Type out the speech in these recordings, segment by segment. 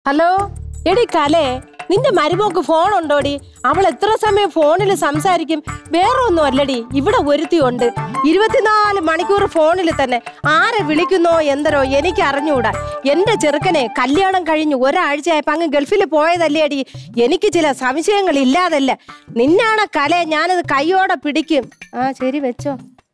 hello എടി കലേ നിന്റെ മരുമോക്ക് phone ഉണ്ടോടി അവൾ എത്ര സമയം ഫോണിൽ സംസാരിക്കും വേറെ ഒന്നും അല്ലടി ഇവിടെ ഒരുത്തിയുണ്ട് ഇരുപത്തിനാല് മണിക്കൂർ ഫോണിൽ തന്നെ ആരെ വിളിക്കുന്നോ എന്തരോ എനിക്ക് അറിഞ്ഞുകൂടാ എന്റെ ചെറുക്കനെ കല്യാണം കഴിഞ്ഞ് ഒരാഴ്ചയായപ്പോ അങ്ങ് ഗൾഫിൽ പോയതല്ലേടി എനിക്ക് ചില സംശയങ്ങൾ ഇല്ലാതല്ല നിന്നാണ് കലയെ ഞാനത് കൈയോടെ പിടിക്കും ആ ശരി വെച്ചോ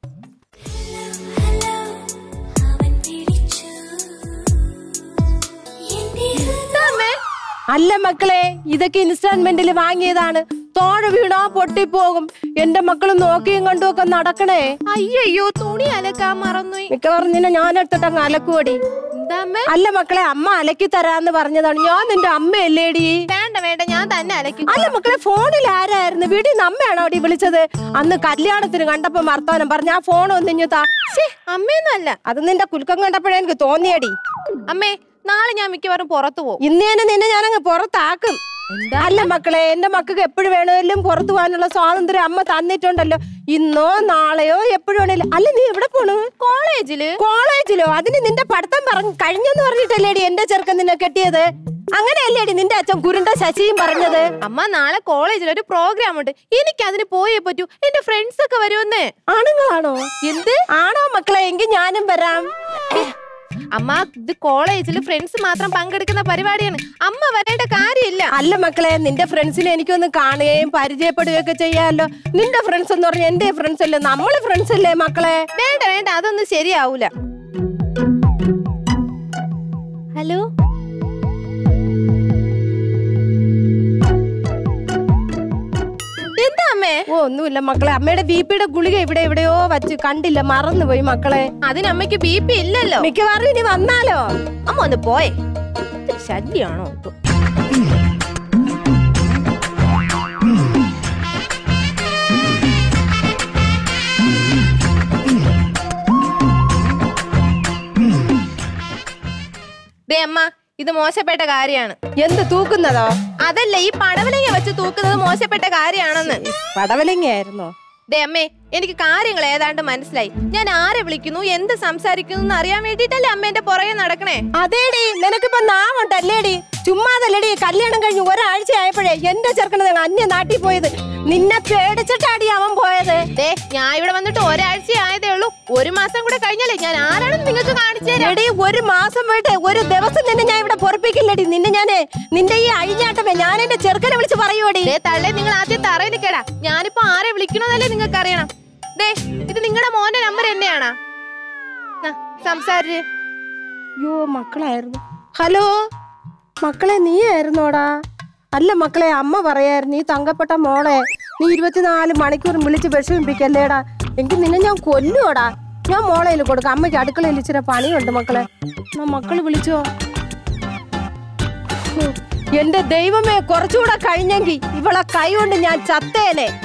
അല്ല മക്കളെ ഇതൊക്കെ ഇൻസ്റ്റാൾമെന്റിൽ വാങ്ങിയതാണ് തോഴ വീണോ പൊട്ടിപ്പോകും എന്റെ മക്കൾ നോക്കിയും കണ്ടും ഒക്കെ നടക്കണേ അയ്യോ തുണി അലക്കാൻ മറന്നു മിക്കവാറും നിന്നെ ഞാൻ എടുത്തിട്ട് അങ്ങ് അലക്കുവടി എന്താമ്മേ അല്ല മക്കളെ അമ്മ അലക്കി തരാന്ന് പറഞ്ഞതാണ് ഞാൻ നിന്റെ അമ്മയല്ലേടി വേണ്ട വേണ്ട ഞാൻ തന്നെ അലക്കും അല്ല മക്കളെ ഫോണിൽ ആരായിരുന്നു വീട്ടിൽ നിന്ന് അമ്മയാണോ അവിടെ വിളിച്ചത് അന്ന് കല്യാണത്തിന് കണ്ടപ്പോ വർത്താനം പറഞ്ഞ ആ ഫോൺ ഒന്നിഞ്ഞു താ ശ്ശേ, അമ്മയൊന്നുമല്ല അത് നിന്റെ കുലുക്കം കണ്ടപ്പോഴേ എനിക്ക് തോന്നിയടി അമ്മേ നാളെ ഞാൻ മിക്കവാറും പുറത്തു പോകും ഇന്ന് തന്നെ നിന്നെ ഞാനങ്ങ് പുറത്താക്കും അല്ല മക്കളെ എന്റെ മക്കൾക്ക് എപ്പോഴും വേണമെങ്കിലും പുറത്തു പോകാനുള്ള സ്വാതന്ത്ര്യം അമ്മ തന്നിട്ടുണ്ടല്ലോ ഇന്നോ നാളെയോ എപ്പോഴും വേണേലും അല്ല നീ എവിടെ പോണു കോളേജില് കോളേജിലോ അതിന് നിന്റെ പഠിത്തം പറഞ്ഞു കഴിഞ്ഞെന്ന് പറഞ്ഞിട്ടല്ലേടി എന്റെ ചെറുക്കൻ നിന്നെ കെട്ടിയത് അങ്ങനെയല്ലേടി നിന്റെ അച്ഛൻ കുരുണ്ട ശശിയും പറഞ്ഞത് അമ്മ നാളെ കോളേജിൽ ഒരു പ്രോഗ്രാം ഉണ്ട് എനിക്ക് അതിന് പോയേ പറ്റൂ എന്റെ ഫ്രണ്ട്സ് ഒക്കെ വരുമെന്നേ ആണുങ്ങളാണോ എന്ത് ആണോ മക്കളെ എങ്കിൽ ഞാനും വരാം അമ്മ ഇത് കോളേജിൽ ഫ്രണ്ട്സ് മാത്രം പങ്കെടുക്കുന്ന പരിപാടിയാണ് അമ്മ വരേണ്ട കാര്യമില്ല അല്ല മക്കളെ നിന്റെ ഫ്രണ്ട്സിനെ എനിക്കൊന്ന് കാണുകയും പരിചയപ്പെടുകയും ഒക്കെ ചെയ്യാമല്ലോ നിന്റെ ഫ്രണ്ട്സ് എന്ന് പറഞ്ഞാൽ എന്റെ ഫ്രണ്ട്സ് അല്ലേ നമ്മള് ഫ്രണ്ട്സ് അല്ലേ മക്കളെ വേണ്ട വേണ്ട അതൊന്നും ശരിയാവൂല ഹലോ എന്താ അമ്മേ ഓ ഒന്നുമില്ല മക്കളെ അമ്മയുടെ ബി പിയുടെ ഗുളിക ഇവിടെ എവിടെയോ വച്ച് കണ്ടില്ല മറന്നുപോയി മക്കളെ അതിന് അമ്മയ്ക്ക് ബി പി ഇല്ലല്ലോ മിക്കവാറും ഇനി വന്നാലോ അമ്മ ഒന്ന് പോയേ ഇത്തിരി ശല്യാണോ എന്തോ ദേ അമ്മ ഇത് മോശപ്പെട്ട കാര്യാണ് എന്ത് തൂക്കുന്നതോ അതല്ല ഈ പടവലങ്ങ വെച്ച് തൂക്കുന്നത് മോശപ്പെട്ട കാര്യാണെന്ന് പടവലങ്ങയായിരുന്നോ ദേ അമ്മേ എനിക്ക് കാര്യങ്ങൾ ഏതാണ്ട് മനസ്സിലായി ഞാൻ ആരെ വിളിക്കുന്നു എന്ത് സംസാരിക്കുന്നു എന്ന് അറിയാൻ വേണ്ടിട്ടല്ലേ അമ്മ എന്റെ പുറകെ നടക്കണേ അതേടി നിനക്കിപ്പോ നാവുണ്ടല്ലേടി ചുമ്മാതല്ലേടി കല്യാണം കഴിഞ്ഞ് ഒരാഴ്ച ആയപ്പോഴേ എന്റെ ചെറുക്കണത് അന്യ നാട്ടിൽ പോയത് നിന്നെ പേടിച്ചിട്ടാടി അവൻ പോയത് ദേ ഞാൻ ഇവിടെ വന്നിട്ട് ഒരാഴ്ച ആയതേ ഉള്ളൂ ഒരു മാസം കൂടെ കഴിഞ്ഞാലേ ഞാൻ ആരാണെന്ന് നിങ്ങൾക്ക് കാണിച്ചു തരാം എടി ഒരു മാസം പോയിട്ട് ഒരു ദിവസം നിന്നെ ഞാൻ ഇവിടെ പൊറപ്പിക്കില്ലടി നിന്നെ ഞാന് നിന്റെ ഈ അഴിഞ്ഞാട്ടമേ ഞാൻ എന്റെ ചെറുക്കനെ വിളിച്ച് പറയുവടി ദേ തള്ളേ നിങ്ങൾ ആദ്യം തറയിൽ നിൽക്കടാ ഞാനിപ്പോ ആരെ വിളിക്കണമെന്നല്ലേ നിങ്ങൾക്ക് അറിയണം ദേ ഇത് നിങ്ങളുടെ മോന്റെ നമ്പർ എന്നെയാണാ സംസാരിച്ച് അയ്യോ മക്കളായിരുന്നു ഹലോ മക്കളെ നീ ആയിരുന്നോടാ അല്ല മക്കളെ അമ്മ പറയായിരുന്നു നീ തങ്കപ്പെട്ട മോളെ നീ ഇരുപത്തിനാല് മണിക്കൂർ വിളിച്ച് വിഷമിപ്പിക്കല്ലേടാ എങ്കിൽ നിന്നെ ഞാൻ കൊല്ലുവോടാ ഞാൻ മോളയിൽ കൊടുക്കാം അമ്മയ്ക്ക് അടുക്കളയിൽ ഇച്ചിരി പണിയുണ്ട് മക്കളെ എന്നാ മക്കള് വിളിച്ചോ ഹും, എന്റെ ദൈവമേ കുറച്ചുകൂടെ കഴിഞ്ഞെങ്കിൽ ഇവളെ കൈ കൊണ്ട് ഞാൻ ചത്തേനെ